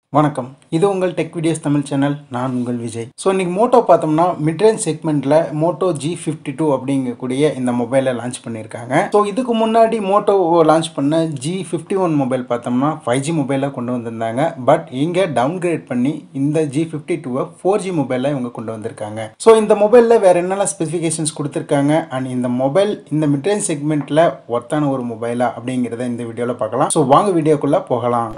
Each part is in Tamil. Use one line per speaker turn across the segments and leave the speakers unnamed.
வணக்கம் இது உங்கள் டெக் வீடியோஸ் தமிழ் சேனல் நான் உங்கள் விஜய் ஸோ இன்னைக்கு மோட்டோ பார்த்தோம்னா மிட்ரேஞ்ச் செக்மெண்ட்டில் மோட்டோ ஜி ஃபிஃப்டி டூ அப்படிங்கக்கூடிய இந்த மொபைலை லான்ச் பண்ணியிருக்காங்க ஸோ இதுக்கு முன்னாடி மோட்டோ லான்ச் பண்ண ஜி ஃபிஃப்டி ஒன் மொபைல் பார்த்தோம்னா ஃபைவ் ஜி மொபைலாக கொண்டு வந்திருந்தாங்க பட் இங்கே டவுன்கிரேட் பண்ணி இந்த ஜி ஃபிஃப்டி டூவை ஃபோர் ஜி மொபைலில் இவங்க கொண்டு வந்திருக்காங்க ஸோ இந்த மொபைலில் வேறு என்னென்ன ஸ்பெசிஃபிகேஷன்ஸ் கொடுத்துருக்காங்க அண்ட் இந்த மொபைல் இந்த மிட்ரேஞ்ச் செக்மெண்ட்டில் ஒர்த்தான ஒரு மொபைலா அப்படிங்கிறத இந்த வீடியோவில் பார்க்கலாம் ஸோ வாங்க வீடியோக்குள்ளே போகலாம்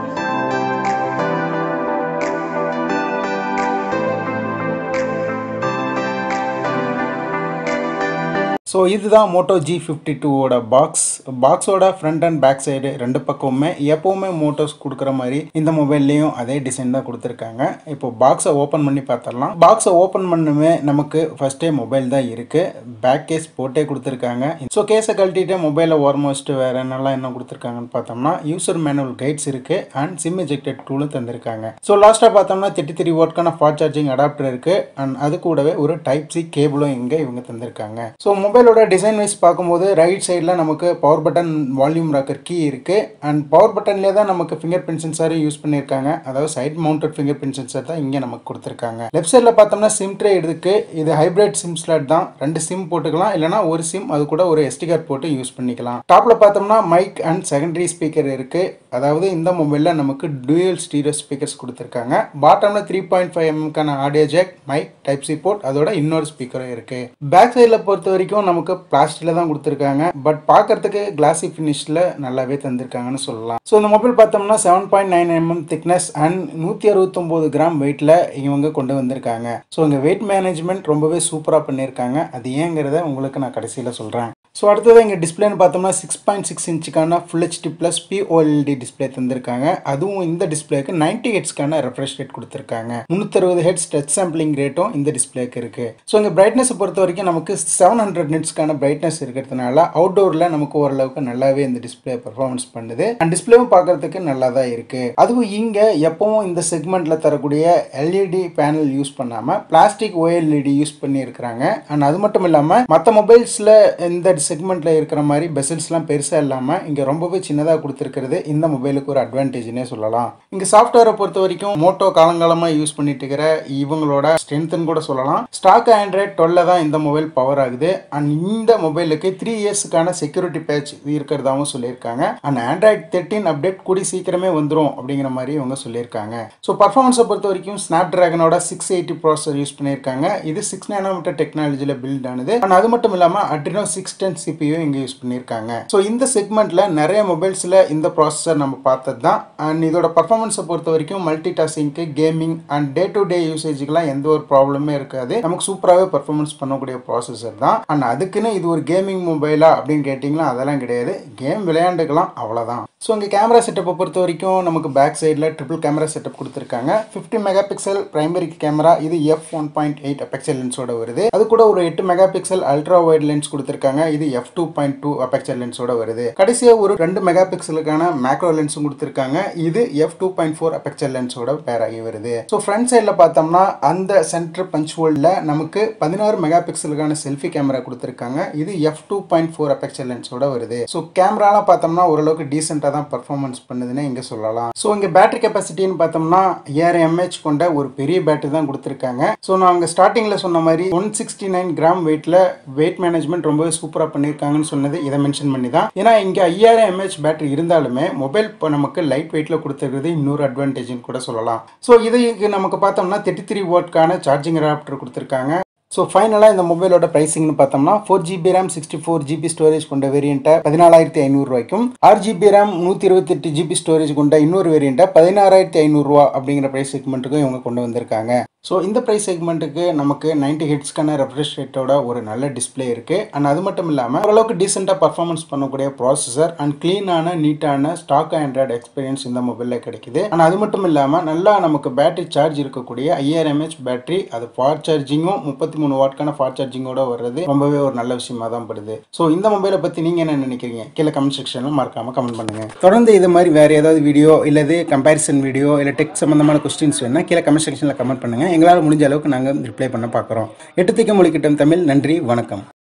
ஸோ இதுதான் மோட்டோ ஜி ஃபிஃப்டி டூவோட பாக்ஸ் பாக்ஸோட ஃப்ரண்ட் அண்ட் பேக் சைடு ரெண்டு பக்கமுமே எப்போவுமே மோட்டோஸ் கொடுக்குற மாதிரி இந்த மொபைல்லையும் அதே டிசைன் தான் கொடுத்துருக்காங்க இப்போ பாக்ஸை ஓப்பன் பண்ணி பார்த்துடலாம் பாக்ஸை ஓப்பன் பண்ணுமே நமக்கு ஃபஸ்ட்டே மொபைல் தான் இருக்குது பேக் கேஸ் போட்டே கொடுத்துருக்காங்க ஸோ கேஸை கழட்டிட்டு மொபைலை ஓரமாக வச்சுட்டு வேறு என்னெல்லாம் என்ன கொடுத்துருக்காங்கன்னு பார்த்தோம்னா யூசர் மேனுவல் கைட்ஸ் இருக்குது அண்ட் சிம் எஜெக்டட் டூலும் தந்திருக்காங்க ஸோ லாஸ்ட்டாக பார்த்தோம்னா தேர்ட்டி த்ரீ வாட்க்கான ஃபாஸ்ட் சார்ஜிங் அடாப்டர் இருக்குது அண்ட் அது கூடவே ஒரு டைப் சி கேபிளும் இங்கே இவங்க தந்திருக்காங்க ஸோ மொபைலோட டிசைன் வைஸ் பார்க்கும்போது ரைட் சைடில் நமக்கு power button volume rocker key இருக்குது அண்ட் பவர் பட்டன்லேயே தான் நமக்கு ஃபிங்கர் பிரிண்ட் சென்சாரும் யூஸ் பண்ணியிருக்காங்க அதாவது side mounted fingerprint sensor தான் இங்கே நமக்கு கொடுத்துருக்காங்க லெஃப்ட் சைடில் பார்த்தோம்னா சிம் ட்ரே இருக்கு இது ஹைப்ரிட் சிம் ஸ்லாட் தான் ரெண்டு சிம் போட்டுக்கலாம் இல்லைனா ஒரு சிம் அது கூட ஒரு எஸ்டி கார்டு போட்டு யூஸ் பண்ணிக்கலாம் டாப்பில் பார்த்தோம்னா மைக் அண்ட் செகண்டரி ஸ்பீக்கர் இருக்குது அதாவது இந்த மொபைலில் நமக்கு டூயல் ஸ்டீரியோ ஸ்பீக்கர்ஸ் கொடுத்துருக்காங்க பாட்டமில் த்ரீ பாயிண்ட் ஃபைவ் எம்க்கான audio jack mic type C port அதோட இன்னொரு ஸ்பீக்கரும் இருக்குது பேக் சைடில் பொறுத்த வரைக்கும் நமக்கு பிளாஸ்டிக்கில் தான் கொடுத்துருக்காங்க பட் பார்க்கறதுக்கு கிளாசி ஃபினிஷில் நல்லாவே தந்திருக்காங்கன்னு சொல்லலாம் ஸோ இந்த மொபைல் பார்த்தோம்னா seven point nine mm thickness and நூற்றி அறுபத்தொம்போது கிராம் வெயிட்டில் இவங்க கொண்டு வந்திருக்காங்க ஸோ இங்கே வெயிட் மேனேஜ்மெண்ட் ரொம்பவே சூப்பராக பண்ணியிருக்காங்க அது ஏங்கிறத உங்களுக்கு நான் கடைசியில் சொல்கிறேன் ஸோ அடுத்தது இங்கே டிஸ்பிளேன்னு பார்த்தோம்னா சிக்ஸ் பாயிண்ட் சிக்ஸ் இன்ச்சுக்கான full HD plus POLED display தந்திருக்காங்க அதுவும் இந்த டிஸ்பிளேக்கு நைன்டி ஹெட்ஸ்க்கான ரெஃப்ரெஷ் ரேட் கொடுத்துருக்காங்க முந்நூற்றறுபது ஹெட்ஸ் டச் சாம்பிளிங் ரேட்டும் இந்த டிஸ்பிளேக்கு இருக்கு ஸோ இங்கே பிரைட்னஸ் பொறுத்த வரைக்கும் நமக்கு செவன் ஹண்ட்ரட் நிட்ஸ்க்கான பிரைட்னஸ் இருக்கிறதுனால அவுட்டோரில் நமக்கு ஓரளவுக்கு நல்லாவே இந்த டிஸ்பிளே பெர்ஃபார்மன்ஸ் பண்ணுது அண்ட் டிஸ்பிளேவும் பார்க்கறதுக்கு நல்லா தான் இருக்கு அதுவும் இங்கே எப்பவும் இந்த செக்மெண்ட்ல தரக்கூடிய எல்இடி பேனல் யூஸ் பண்ணாமல் பிளாஸ்டிக் ஓஎல்இடி யூஸ் பண்ணி இருக்கிறாங்க அண்ட் அது மட்டும் இல்லாமல் மற்ற மொபைல்ஸில் இந்த செக்மெண்ட்டில் இருக்கிற மாதிரி பெசல்ஸ்லாம் பெருசாக இல்லாமல் இங்கே ரொம்பவே சின்னதாக கொடுத்துருக்கிறது இந்த மொபைலுக்கு ஒரு அட்வான்டேஜ்னே சொல்லலாம் இங்கே சாஃப்ட்வேரை பொறுத்த வரைக்கும் மோட்டோ காலங்காலமாக யூஸ் பண்ணிட்டு இருக்கிற இவங்களோட ஸ்ட்ரென்த்துன்னு கூட சொல்லலாம் ஸ்டாக் ஆண்ட்ராய்ட் டுவெல்ல தான் இந்த மொபைல் பவர் ஆகுது அண்ட் இந்த மொபைலுக்கு த்ரீ இயர்ஸ்க்கான செக்யூரிட்டி பேட்ச் இருக்கிறதாவும் சொல்லியிருக்காங்க அண்ட் ஆண்ட்ராய்ட் தேர்ட்டின் அப்டேட் கூடி சீக்கிரமே வந்துடும் அப்படிங்கிற மாதிரி இவங்க சொல்லியிருக்காங்க ஸோ பர்ஃபார்மன்ஸை பொறுத்த வரைக்கும் ஸ்னாப் ட்ராகனோட சிக்ஸ் எயிட்டி ப்ராசஸர் யூஸ் பண்ணியிருக்காங்க இது சிக்ஸ் நேனோமீட்டர் டெக்னாலஜியில் பில்ட் ஆனது அண்ட் அது மட்டும் இல்லாமல் அட்ரினோ சிக்ஸ் டென் சிபியூ இங்கே யூஸ் பண்ணியிருக்காங்க ஸோ இந்த செக்மெண்ட்டில் நிறைய மொபைல்ஸில் இந்த ப்ராசஸர் நம்ம பார்த்தது தான் அண்ட் இதோட பர்ஃபார்மன்ஸை பொறுத்த வரைக்கும் மல்டி டாஸ்கிங்க்கு gaming and day to day யூசேஜுக்குலாம் எந்த ஒரு ப்ராப்ளமே இருக்காது நமக்கு சூப்பராகவே பர்ஃபார்மன்ஸ் பண்ணக்கூடிய ப்ராசஸர் தான் அண்ட் அதுக்குன்னு இது ஒரு கேமிங் மொபைலா அப்படின்னு கேட்டிங்களா அதெல்லாம் கிடையாது கேம் விளையாண்டுக்கலாம் அவ்வளோதான் ஸோ இங்கே கேமரா செட்டப்பை பொறுத்த வரைக்கும் நமக்கு பேக் சைடில் ட்ரிபிள் கேமரா செட்டப் கொடுத்துருக்காங்க fifty megapixel primary camera இது எஃப் ஒன் பாயிண்ட் எயிட் அபெக்சல் லென்ஸோட வருது அது கூட ஒரு எட்டு megapixel ultra wide lens கொடுத்துருக்காங்க இது எஃப் டூ பாயிண்ட் டூ அபெக்சல் லென்ஸோட வருது கடைசியாக ஒரு ரெண்டு மெகா பிக்சலுக்கான மேக்ரோ லென்ஸும் கொடுத்துருக்காங்க இது எஃப் டூ பாயிண்ட் ஃபோர் அபெக்சல் லென்ஸோட பேர் ஆகி வருது ஸோ ஃப்ரண்ட் சைடில் பார்த்தோம்னா அந்த சென்டர் பஞ்ச் ஹோல்டில் நமக்கு பதினாறு மெகா பிக்சலுக்கான செல்ஃபி கேமரா கொடுத்துருக்காங்க இது எஃப் டூ பாயிண்ட் ஃபோர் அபெக்சல் லென்ஸோட வருது ஸோ கேமராலாம் பார்த்தோம்னா ஓரளவுக்கு டீசெண்டாக தான் பர்ஃபார்மன்ஸ் பண்ணுதுன்னு இங்கே சொல்லலாம் ஸோ இங்கே பேட்டரி கெப்பாசிட்டின்னு பார்த்தோம்னா ஏழாயிரம் எம்ஏஹெச் கொண்ட ஒரு பெரிய பேட்டரி தான் கொடுத்துருக்காங்க ஸோ நான் அவங்க ஸ்டார்டிங்கில் சொன்ன மாதிரி ஒன் சிக்ஸ்டி நைன் கிராம் வெயிட்டில் வெயிட் மேனேஜ்மெண்ட் ரொம்பவே சூப்பராக பண்ணியிருக்காங்கன்னு சொன்னது இதை மென்ஷன் பண்ணி தான் ஏன்னா இங்கே ஐயாயிரம் எம்ஏஹெச் பேட்டரி இருந்தாலுமே மொபைல் இப்போ நமக்கு லைட் வெயிட்டில் கொடுத்துருக்கிறது இன்னொரு அட்வான்டேஜ்னு கூட சொல்லலாம் ஸோ இதுக்கு நமக்கு பார்த்தோம்னா தேர்ட்டி த்ரீ வாட்க்கான சார்ஜிங் அடாப்டர் கொடுத்துருக்காங்க ஸோ ஃபைனலாக இந்த மொபைலோட ப்ரைஸிங்னு பார்த்தோம்னா four GB RAM sixty four GB storage கொண்ட வேரியண்ட்டை பதினாலாயிரத்தி ஐநூறுரூவாய்க்கும் ஆறு ஜிபி ரேம் நூற்றி இருபத்தெட்டு ஜிபி ஸ்டோரேஜ் கொண்ட இன்னொரு வேரியண்ட்டை பதினாறாயிரத்தி ஐநூறுரூவா அப்படிங்கிற ப்ரைஸ் செக்மெண்ட்டுக்கும் இவங்க கொண்டு வந்திருக்காங்க ஸோ இந்த ப்ரைஸ் செக்மெண்ட்டுக்கு நமக்கு நைன்டி ஹெட்ஸ்க்கான ரெஃப்ரெஷ் ரேட்டோட ஒரு நல்ல டிஸ்பிளே இருக்குது அண்ட் அது மட்டும் இல்லாமல் ஓரளவுக்கு டீசெண்டாக பர்ஃபார்மன்ஸ் பண்ணக்கூடிய ப்ராசஸர் அண்ட் க்ளீனான நீட்டான ஸ்டாக் ஆண்ட்ராய்டு எக்ஸ்பீரியன்ஸ் இந்த மொபைலில் கிடைக்குது அண்ட் அது மட்டும் இல்லாமல் நல்லா நமக்கு பேட்டரி சார்ஜ் இருக்கக்கூடிய ஐஆர் எம்ஹெச் பேட்டரி அது ஃபார் சார்ஜிங்கும் முப்பத்தி மூணு வாட்க்கான ஃபார் சார்ஜிங்கோட வர்றது ரொம்பவே ஒரு நல்ல விஷயமா தான் படுது ஸோ இந்த மொபைலை பற்றி நீங்கள் என்ன நினைக்கிறீங்க கீழே கமெண்ட் செக்ஷனில் மறக்காமல் கமெண்ட் பண்ணுங்கள் தொடர்ந்து இது மாதிரி வேறு ஏதாவது வீடியோ இல்லது கம்பேரிசன் வீடியோ இல்லை டெக் சம்மந்தமான கொஸ்டின்ஸ் வேணால் கீழே கமெண்ட் செக்ஷனில் கமெண்ட் பண்ணுங்கள் எங்களால் முடிஞ்ச அளவுக்கு நாங்கள் ரிப்ளை பண்ண பார்க்குறோம் எட்டு திக்க மொழிக்கிட்டம் தமிழ் நன்றி வணக்கம்